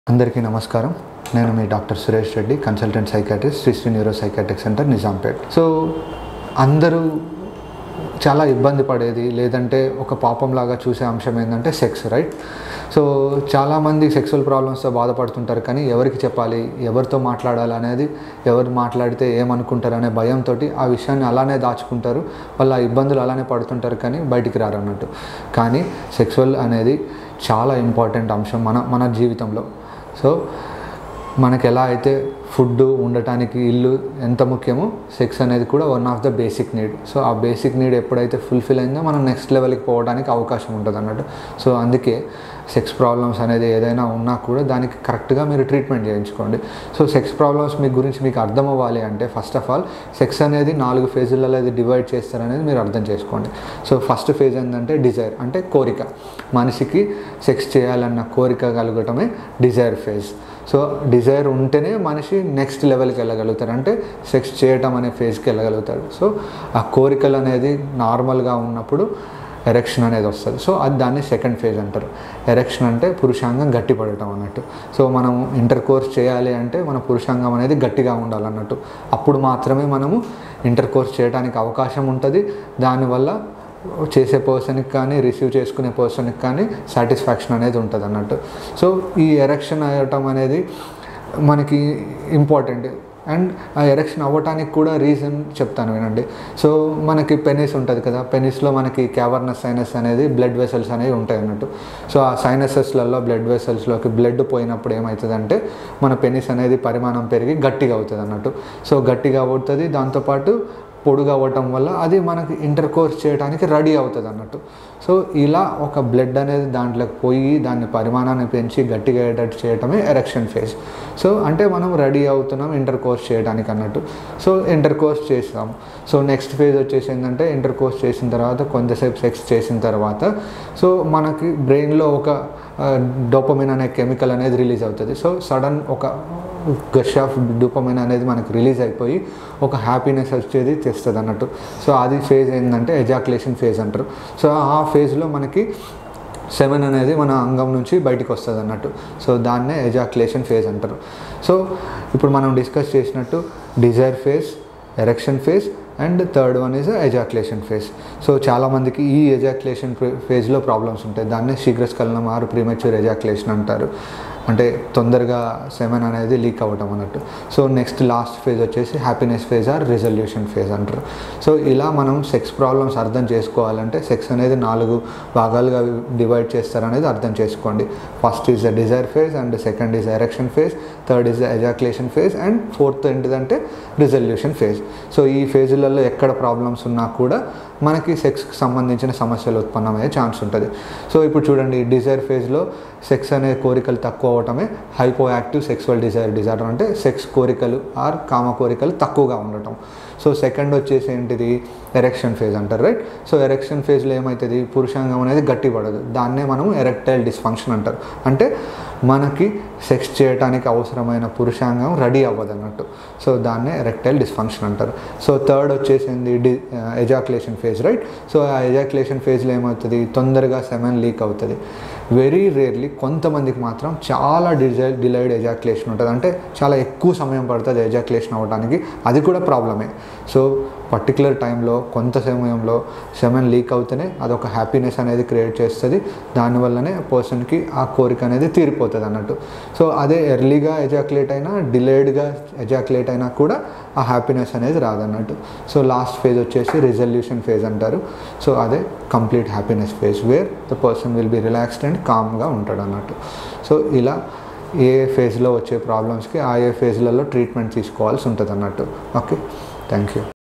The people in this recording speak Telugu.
అందరికీ నమస్కారం నేను మీ doctor Suresh Reddy consultant psychiatrist Shri neuro psychiatric centre Nizampet so అందరూ చాలా ఇబ్బంది పడేది లేదంటే ఒక పాపంలాగా చూసే అంశం ఏంటంటే సెక్స్ రైట్ సో చాలామంది సెక్సువల్ ప్రాబ్లమ్స్తో బాధపడుతుంటారు కానీ ఎవరికి చెప్పాలి ఎవరితో మాట్లాడాలి అనేది ఎవరు మాట్లాడితే ఏమనుకుంటారు అనే భయంతో ఆ విషయాన్ని అలానే దాచుకుంటారు వాళ్ళ ఇబ్బందులు అలానే పడుతుంటారు కానీ బయటికి రారు అన్నట్టు కానీ సెక్సువల్ అనేది చాలా ఇంపార్టెంట్ అంశం మన మన జీవితంలో సో మనకి ఎలా అయితే ఫుడ్ ఉండటానికి ఇల్లు ఎంత ముఖ్యమో సెక్స్ అనేది కూడా one of the basic need so ఆ బేసిక్ నీడ్ ఎప్పుడైతే ఫుల్ఫిల్ అయిందో మనం నెక్స్ట్ లెవెల్కి పోవడానికి అవకాశం ఉంటుంది అన్నట్టు సో అందుకే సెక్స్ ప్రాబ్లమ్స్ అనేది ఏదైనా ఉన్నా కూడా దానికి కరెక్ట్గా మీరు ట్రీట్మెంట్ చేయించుకోండి సో సెక్స్ ప్రాబ్లమ్స్ మీ గురించి మీకు అర్థం అవ్వాలి అంటే ఫస్ట్ ఆఫ్ ఆల్ సెక్స్ అనేది నాలుగు ఫేజులలో అది డివైడ్ చేస్తారనేది మీరు అర్థం చేసుకోండి సో ఫస్ట్ ఫేజ్ ఏంటంటే డిజైర్ అంటే కోరిక మనిషికి సెక్స్ చేయాలన్న కోరిక కలగటమే డిజైర్ ఫేజ్ సో డిజైర్ ఉంటేనే మనిషి నెక్స్ట్ లెవెల్కి వెళ్ళగలుగుతారు అంటే సెక్స్ చేయటం అనే ఫేజ్కి వెళ్ళగలుగుతాడు సో ఆ కోరికలు అనేది నార్మల్గా ఉన్నప్పుడు ఎరెక్షన్ అనేది వస్తుంది సో అది దాన్ని సెకండ్ ఫేజ్ అంటారు ఎరెక్షన్ అంటే పురుషాంగం గట్టిపడటం అన్నట్టు సో మనం ఇంటర్ కోర్స్ చేయాలి అంటే మన పురుషాంగం అనేది గట్టిగా ఉండాలన్నట్టు అప్పుడు మాత్రమే మనము ఇంటర్ కోర్స్ చేయడానికి అవకాశం ఉంటుంది దానివల్ల చేసే పర్సన్కి కానీ రిసీవ్ చేసుకునే పర్సన్కి కానీ సాటిస్ఫాక్షన్ అనేది ఉంటుంది అన్నట్టు సో ఈ ఎరెక్షన్ అవ్వటం అనేది మనకి ఇంపార్టెంట్ అండ్ ఆ ఎరెక్షన్ అవ్వటానికి కూడా రీజన్ చెప్తాను వినండి సో మనకి పెనిస్ ఉంటుంది కదా పెనిస్లో మనకి క్యావర్నస్ సైనస్ అనేది బ్లడ్ వెసల్స్ అనేవి ఉంటాయి అన్నట్టు సో ఆ సైనసెస్లలో బ్లడ్ వెసల్స్లోకి బ్లడ్ పోయినప్పుడు ఏమవుతుందంటే మన పెనిస్ అనేది పరిమాణం పెరిగి గట్టిగా అవుతుంది అన్నట్టు సో గట్టిగా అవుతుంది దాంతోపాటు పొడుగు అవ్వటం వల్ల అది మనకి ఇంటర్ కోర్స్ చేయడానికి రెడీ అవుతుంది అన్నట్టు సో ఇలా ఒక బ్లడ్ అనేది దాంట్లోకి పోయి దాన్ని పరిమాణాన్ని పెంచి గట్టిగా అయ్యేటట్టు చేయటమే ఎరెక్షన్ ఫేజ్ సో అంటే మనం రెడీ అవుతున్నాం ఇంటర్ కోర్స్ చేయడానికి అన్నట్టు సో ఇంటర్ కోర్స్ చేస్తాం సో నెక్స్ట్ ఫేజ్ వచ్చేసి ఏంటంటే ఇంటర్ కోర్స్ చేసిన తర్వాత కొంతసేపు సెక్స్ చేసిన తర్వాత సో మనకి బ్రెయిన్లో ఒక డోపమిన్ అనే కెమికల్ అనేది రిలీజ్ అవుతుంది సో సడన్ ఒక గష్ ఆఫ్ డూపమైన్ అనేది మనకు రిలీజ్ అయిపోయి ఒక హ్యాపీనెస్ వచ్చేది తెస్తుంది అన్నట్టు సో అది ఫేజ్ ఏంటంటే ఎజాక్యులేషన్ ఫేజ్ అంటారు సో ఆ ఫేజ్లో మనకి సెవెన్ అనేది మన అంగం నుంచి బయటికి వస్తుంది అన్నట్టు సో దాన్నే ఎజాక్యులేషన్ ఫేజ్ అంటారు సో ఇప్పుడు మనం డిస్కస్ చేసినట్టు desire phase erection phase and third one is ejaculation phase so చాలామందికి ఈ ఎజాక్యులేషన్ ఫేజ్లో ప్రాబ్లమ్స్ ఉంటాయి దాన్నే శీఘ్రస్ఖలనం ఆరు ప్రీమెచ్యూర్ ఎజాక్యులేషన్ అంటారు అంటే తొందరగా సెమెన్ అనేది లీక్ అవ్వటం అన్నట్టు సో నెక్స్ట్ లాస్ట్ ఫేజ్ వచ్చేసి happiness phase or resolution phase అంటారు సో ఇలా మనం సెక్స్ ప్రాబ్లమ్స్ అర్థం చేసుకోవాలంటే సెక్స్ అనేది నాలుగు భాగాలుగా డివైడ్ చేస్తారనేది అర్థం చేసుకోండి first is the desire phase and second is erection phase third is the ejaculation phase and fourth ఏంటిదంటే రిజల్యూషన్ ఫేజ్ సో ఈ ఫేజులలో ఎక్కడ ప్రాబ్లమ్స్ ఉన్నా కూడా మనకి సెక్స్కి సంబంధించిన సమస్యలు ఉత్పన్నమయ్యే ఛాన్స్ ఉంటుంది సో ఇప్పుడు చూడండి డిజైర్ ఫేజ్లో సెక్స్ అనే కోరికలు తక్కువ అవటమే hypo active sexual desire disorder అంటే సెక్స్ కోరికలు ఆర్ కామ కోరికలు తక్కువగా ఉండటం సో సెకండ్ వచ్చేసి ఏంటిది ఎరెక్షన్ ఫేజ్ అంటారు రైట్ సో ఎరెక్షన్ ఫేజ్లో ఏమవుతుంది పురుషాంగం అనేది గట్టిపడదు దాన్నే మనం ఎరెక్టైల్ డిస్ఫంక్షన్ అంటారు అంటే మనకి సెక్స్ చేయడానికి అవసరమైన పురుషాంగం రెడీ అవ్వదు అన్నట్టు సో దాన్నే ఎరెక్టైల్ డిస్ఫంక్షన్ అంటారు సో థర్డ్ వచ్చేసింది the ejaculation phase right so ఆ ఎజాక్యులేషన్ ఫేజ్లో ఏమవుతుంది తొందరగా సెమెన్ లీక్ అవుతుంది వెరీ రేర్లీ కొంతమందికి మాత్రం చాలా డిజై డిలైడ్ ఎజాక్యులేషన్ ఉంటుంది అంటే చాలా ఎక్కువ సమయం పడుతుంది ఎజాక్యులేషన్ అవ్వడానికి అది కూడా ప్రాబ్లమే సో పర్టికులర్ టైంలో కొంత సమయంలో సెమెన్ లీక్ అవుతేనే అదొక హ్యాపీనెస్ అనేది క్రియేట్ చేస్తుంది దానివల్లనే పర్సన్కి ఆ కోరిక అనేది తీరిపోతుంది అన్నట్టు సో అదే ఎర్లీగా ఎజాక్యులేట్ అయినా డిలేడ్గా ఎజాక్యులేట్ అయినా కూడా ఆ హ్యాపీనెస్ అనేది రాదన్నట్టు సో లాస్ట్ ఫేజ్ వచ్చేసి రిజల్యూషన్ ఫేజ్ అంటారు సో అదే complete happiness phase where the person will be relaxed and కామ్గా ఉంటాడు అన్నట్టు సో ఇలా ఏ ఫేజ్లో వచ్చే ప్రాబ్లమ్స్కి ఆ ఏ ఫేజ్లలో ట్రీట్మెంట్ తీసుకోవాల్సి ఉంటుంది అన్నట్టు ఓకే థ్యాంక్ యూ